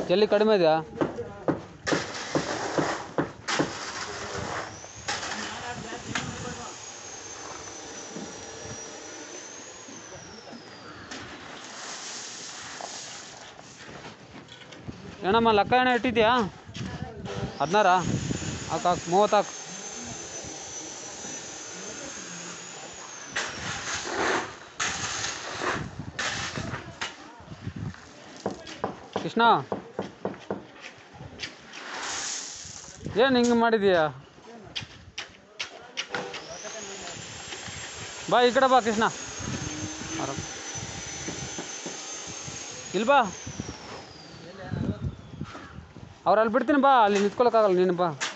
ಎಲ್ಲಿ ಕಡಿಮೆ ಇದೆಯಾ ಏನಮ್ಮ ಲೆಕ್ಕ ಏನೋ ಇಟ್ಟಿದ್ಯಾ ಹದಿನಾರಾ ಹಾಕು ಹಾಕು ಮೂವತ್ತು ಹಾಕು ಕೃಷ್ಣ ಏನು ಹಿಂಗೆ ಮಾಡಿದೀಯಾ ಬಾ ಈ ಕಡೆ ಬಾ ಕೃಷ್ಣ ಆರಾಮ್. ಇಲ್ಲಿ ಬಾ ಅವ್ರು ಅಲ್ಲಿ ಬಿಡ್ತೀನಿ ಬಾ ಅಲ್ಲಿ ನಿಂತ್ಕೊಳಕ್ಕಾಗಲ್ಲ ನೀನು ಬಾ